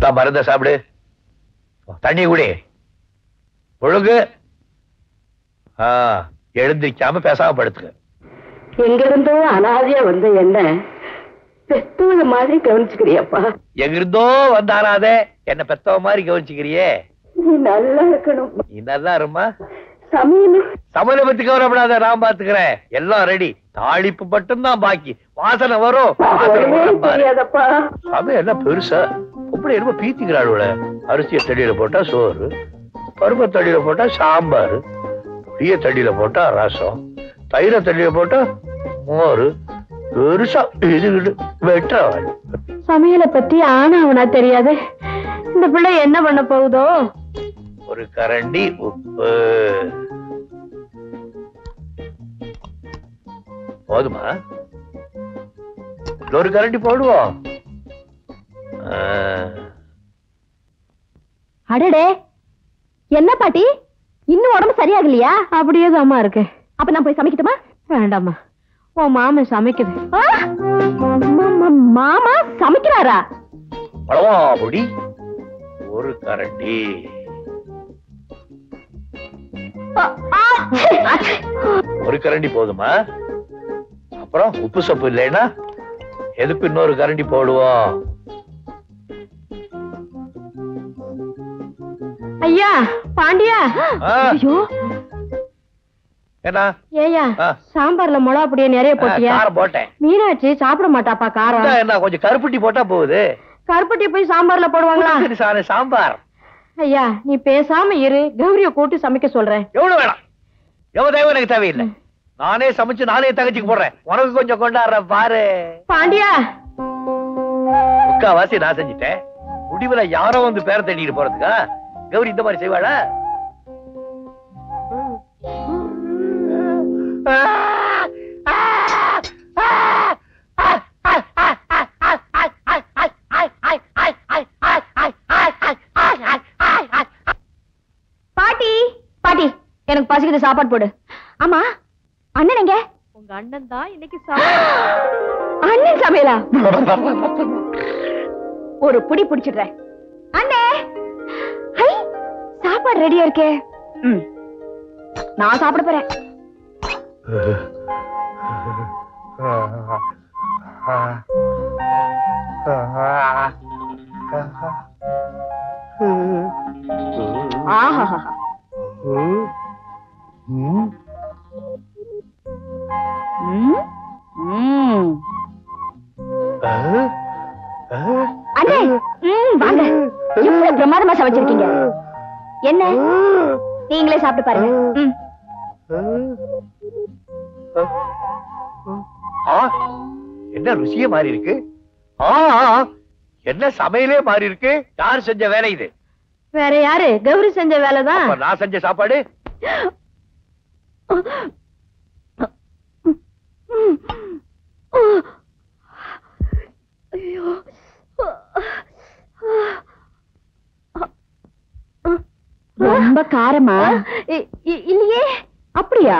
நான் மருந்த சாப்பிடு தண்ணி குடி ஒழுங்கு ஆ எழுந்திருக்காம பேசாம படுத்துக்க எங்கிருந்தோ அனாதையா வந்த என்ன பெத்தவங்க மாதிரி கவனிச்சுக்கிறியப்பா எங்கிருந்தோ வந்தாராதே என்ன பெத்தவ மாதிரி கவனிச்சுக்கிறியே நீ நல்லா இருக்கணும் நீ நல்லா இருமா சமையல் சமையலை பத்தி கவலைப்படாத நான் பாத்துக்கிறேன் எல்லாம் ரெடி தாளிப்பு மட்டும்தான் பாக்கி வாசனை வரும் வாசனை ஒண்ணுமே வரும் பாரு. தெரியாதப்பா சமையல் என்ன பெருசா அப்படி என்னமோ பீத்திக்கிறாள் அரிசியை தண்ணியில போட்டா சோறு பருப்பை தண்ணியில போட்டா சாம்பார் புளிய தண்ணியில போட்டா ரசம் தயிர தண்ணியில போட்டா மோர் பெருசா இது வெட்டுறவாள் சமையலை பத்தி ஆனா அவனா தெரியாது இந்த பிள்ளை என்ன பண்ண போகுதோ ஒரு கரண்டி உப்பு போதுமா ஒரு கரண்டி போடுவோம் ஆ. அடடே என்ன பாட்டி இன்னும் உடம்பு சரியாகலையா அப்படியே தாமா இருக்கு அப்ப நான் போய் சமைக்கட்டுமா வேண்டாம்மா உன் மாமன் சமைக்குது மாமா சமைக்கிறாரா பழவா பொடி ஒரு கரண்டி ஒரு கரண்டி போதுமா அப்புறம் உப்பு சப்பு இல்லைன்னா எதுக்கு இன்னொரு கரண்டி போடுவோம் ஐயா பாண்டியா ஆ. ஐயோ என்ன ஏயா ஆ. சாம்பார்ல மிளகா அப்படியே நிறைய ஆ, போட்டியா காரம் போட்டேன் மீனாட்சி சாப்பிட மாட்டாப்பா காரம் இந்தா என்ன கொஞ்சம் கருப்பட்டி போட்டா போகுது கருப்பட்டி போய் சாம்பார்ல போடுவாங்களா சரி, சாரு, சாம்பார் ஐயா நீ பேசாம இரு கௌரிய கூட்டி சமைக்க சொல்றேன் எவ்வளவு வேணாம் எவ்வளவு தேவை எனக்கு தேவையில்லை நானே சமைச்சு நானே தகச்சிக்கு போடுறேன் உனக்கு கொஞ்சம் கொண்டாடுறேன் பாரு பாண்டியா முக்காவாசி நான் செஞ்சுட்டேன் முடிவுல யாரோ வந்து பேர தேடிட்டு போறதுக்கா கௌரி இந்த மாதிரி செய்வாளா பாட்டி பாட்டி எனக்கு பசிக்குது சாப்பாடு போடு ஆமா அண்ணன் எங்க உங்க அண்ணன் தான் இன்னைக்கு அண்ணன் சமையலா ஒரு புடி புடிச்சிடுறேன் அண்ணே ஹை சாப்பாடு ரெடியா இருக்கே ம். நான் சாப்பிட போறேன் ஆஹா ம் ம் அண்ணே ம் வாங்க எவ்வளவு பிரமாதமா சமைச்சிருக்கீங்க என்ன நீங்களே சாப்பிட்டு பாருங்க ம் ஆ, என்ன ருசியே மாறி இருக்கு ஆ ஆ, என்ன சமையலே மாறி இருக்கு யார் செஞ்ச வேலை இது வேற யாரு கௌரி செஞ்ச வேலைதான் அப்ப நான் செஞ்ச சாப்பாடு ஐயோ ரொம்ப காரமா இல்லையே அப்படியா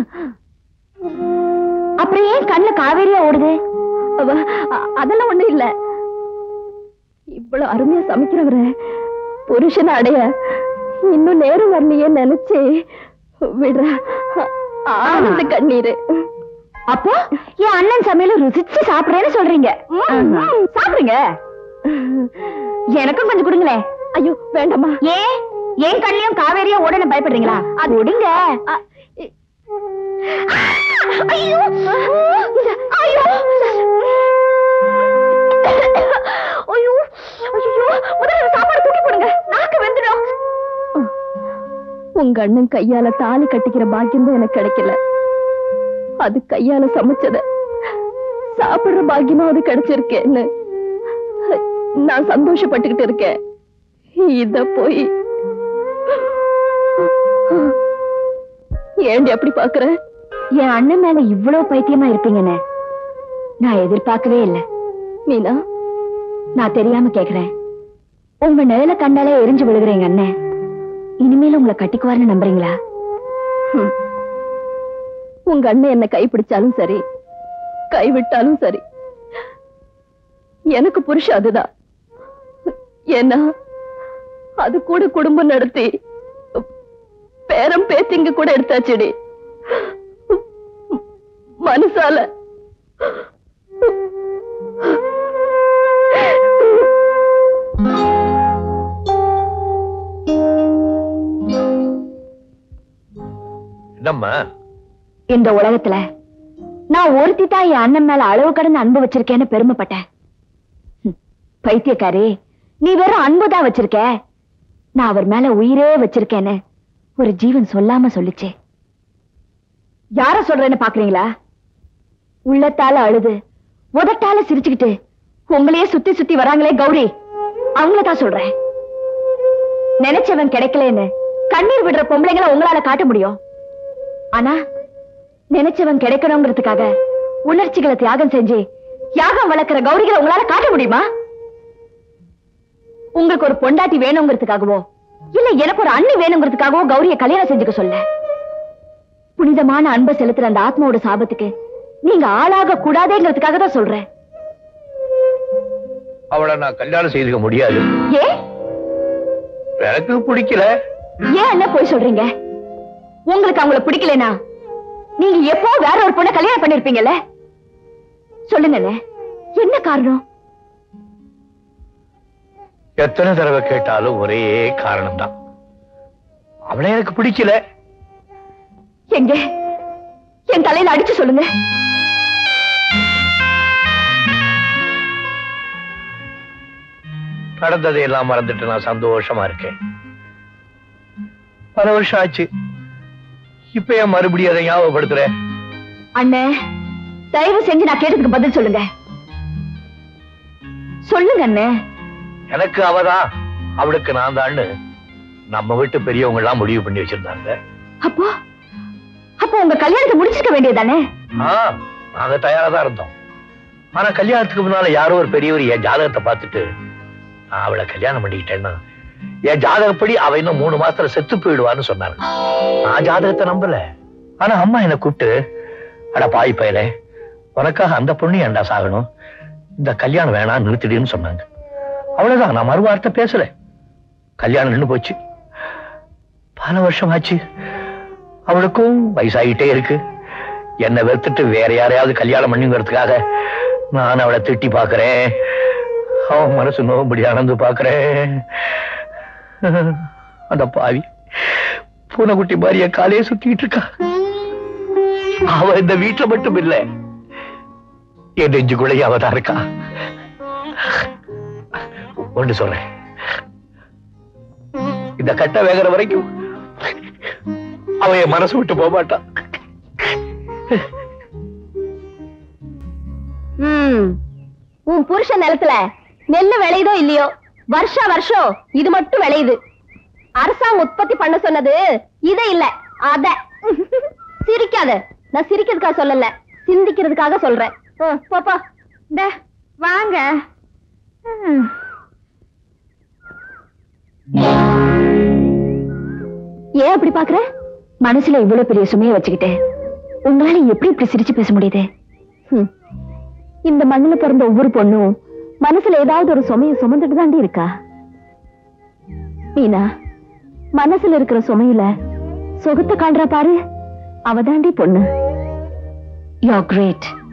அப்புறம் ஏன் கண்ணுல காவேரியா ஓடுது அதெல்லாம் ஒண்ணும் இல்ல இவ்வளவு அருமையா சமைக்கிறவர புருஷனை அடைய இன்னும் நேரம் வரலையே நினைச்சே விடுற ஆனந்த கண்ணீரு அப்போ என் அண்ணன் சமையல ருசிச்சு சாப்பிடுறேன்னு சொல்றீங்க சாப்பிடுங்க எனக்கும் கொஞ்சம் கொடுங்களேன் ஐயோ வேண்டாமா ஏன் ஏன் கண்ணியும் காவேரியா உடனே பயப்படுறீங்களா அது விடுங்க ஐயோ ஐயோ ஐயோ ஐயோ முதல்ல சாப்பாடு தூக்கி போடுங்க நாக்கு வெந்துடும் உங்க அண்ணன் கையால தாலி கட்டிக்கிற பாக்கியம் தான் எனக்கு கிடைக்கல அது கையால சமைச்சத சாப்பிடுற பாக்கியமாவது கிடைச்சிருக்கேன்னு நான் சந்தோஷப்பட்டுக்கிட்டு இருக்கேன் இத போய் ஏண்டி அப்படி பாக்குற என் அண்ணன் மேல இவ்வளவு பைத்தியமா இருப்பீங்கன்னு நான் எதிர்பார்க்கவே இல்லை மீனா நான் தெரியாம கேக்குறேன் உங்க நிழல கண்டாலே எரிஞ்சு விழுகிறேங்க அண்ணன் இனிமேல் உங்களை கட்டிக்குவார்னு நம்புறீங்களா ஹம். உங்க அண்ணன் என்ன கைப்பிடிச்சாலும் சரி கைவிட்டாலும் சரி எனக்கு புருஷன் அதுதான் ஏன்னா அது கூட குடும்பம் நடத்தி பேரம் பேத்திங்க கூட எடுத்தாச்சுடி மனசால என்னம்மா இந்த உலகத்துல நான் ஒருத்தி தான் என் அண்ணன் மேல அளவு கடந்து அன்பு வச்சிருக்கேன்னு பெருமைப்பட்டேன் ஹம், பைத்தியக்காரி நீ வெறும் அன்புதான் வச்சிருக்க நான் அவர் மேல உயிரே வச்சிருக்கேன்னு ஒரு ஜீவன் சொல்லாம சொல்லுச்சே யார சொல்றேன்னு பாக்குறீங்களா உள்ளத்தால அழுது உதட்டால சிரிச்சுக்கிட்டு உங்களையே சுத்தி சுத்தி வராங்களே கௌரி அவங்கள தான் சொல்றேன் நினைச்சவன் கிடைக்கலன்னு கண்ணீர் விடுற பொம்பளைங்களை உங்களால காட்ட முடியும் ஆனா நினைச்சவன் கிடைக்கணுங்கிறதுக்காக உணர்ச்சிகளை தியாகம் செஞ்சு யாகம் வளர்க்கிற கௌரிகளை உங்களால காட்ட முடியுமா உங்களுக்கு ஒரு பொண்டாட்டி வேணுங்கிறதுக்காகவோ இல்ல எனக்கு ஒரு அண்ணி வேணுங்கிறதுக்காகவோ கௌரிய கல்யாணம் செஞ்சுக்க சொல்ல புனிதமான அன்பை செலுத்துற அந்த ஆத்மாவோட சாபத்துக்கு நீங்க ஆளாக கூடாதேங்கிறதுக்காக தான் சொல்றேன் அவளை நான் கல்யாணம் செய்துக்க முடியாது ஏன் எனக்கு பிடிக்கல ஏன் என்ன போய் சொல்றீங்க உங்களுக்கு அவங்கள பிடிக்கலனா நீங்க எப்போ வேற ஒரு பொண்ணை கல்யாணம் பண்ணிருப்பீங்கல்ல சொல்லுங்க அண்ணே. என்ன காரணம் எத்தனை தடவை கேட்டாலும் ஒரே காரணம் தான் அவளை எனக்கு பிடிக்கல எங்க என் தலையில அடிச்சு சொல்லுங்க நடந்ததை எல்லாம் மறந்துட்டு நான் சந்தோஷமா இருக்கேன் பல வருஷம் ஆச்சு இப்ப ஏன் மறுபடியும் அதை ஞாபகப்படுத்துற அண்ணே தயவு செஞ்சு நான் கேட்டதுக்கு பதில் சொல்லுங்க சொல்லுங்க அண்ணே எனக்கு அவதான் அவளுக்கு நான் தான்னு நம்ம வீட்டு பெரியவங்க எல்லாம் முடிவு பண்ணி வச்சிருந்தாங்க அப்போ அப்போ உங்க கல்யாணத்தை முடிச்சிருக்க வேண்டியதானே ஆ நாங்க தயாரா தான் இருந்தோம் ஆனா கல்யாணத்துக்கு முன்னால யாரோ ஒரு பெரியவர் என் ஜாதகத்தை பார்த்துட்டு நான் அவளை கல்யாணம் பண்ணிக்கிட்டேன்னா என் ஜாதகப்படி அவ இன்னும் மூணு மாசத்துல செத்து போயிடுவான்னு சொன்னாங்க நான் ஜாதகத்தை நம்பல ஆனா அம்மா என்னை கூப்பிட்டு அட பாய் பயலே உனக்காக அந்த பொண்ணு ஏன்டா சாகணும் இந்த கல்யாணம் வேணாம் நிறுத்திடுன்னு சொன்னாங்க அவ்வளவுதான் நான் மறுவார்த்தை பேசல கல்யாணம் நின்னு போச்சு பல வருஷம் ஆச்சு அவளுக்கும் வயசாகிட்டே இருக்கு என்னை வெறுத்துட்டு வேற யாரையாவது கல்யாணம் பண்ணிங்கிறதுக்காக நான் அவளை திட்டி பாக்குறேன் அவன் மனசு நோம்படி அணந்து பாக்குறேன் அந்த பாவி பூனைக்குட்டி மாதிரி என் காலையே சுத்திட்டு இருக்கா அவ இந்த வீட்டுல மட்டும் இல்ல என் நெஞ்சுக்குள்ளேயே அவ தான் இருக்கா ஒன்று சொல்றேன் இந்த கட்ட வேகிற வரைக்கும் அவ என் மனசு விட்டு போக மாட்டான் ம் உன் புருஷன் நிலத்துல நெல்லு விளையுதோ இல்லையோ வருஷா வருஷம் இது மட்டும் விளையுது அரசாங்கம் உற்பத்தி பண்ண சொன்னது இத இல்ல அத சிரிக்காத நான் சிரிக்கிறதுக்காக சொல்லல சிந்திக்கிறதுக்காக சொல்றேன் ம், போ, போ இந்த வாங்க ம். ஏன் அப்படி பாக்குற மனசுல இவ்வளவு பெரிய சுமையை வச்சுக்கிட்டு உங்களால எப்படி இப்படி சிரிச்சு பேச முடியுது ம். இந்த மண்ணுல பிறந்த ஒவ்வொரு பொண்ணும் மனசுல ஏதாவது ஒரு சுமைய சுமந்துட்டு தாண்டி இருக்கா மீனா மனசுல இருக்கிற சுமையில சுகத்தை காண்றா பாரு அவ தாண்டி பொண்ணு யோ கிரேட்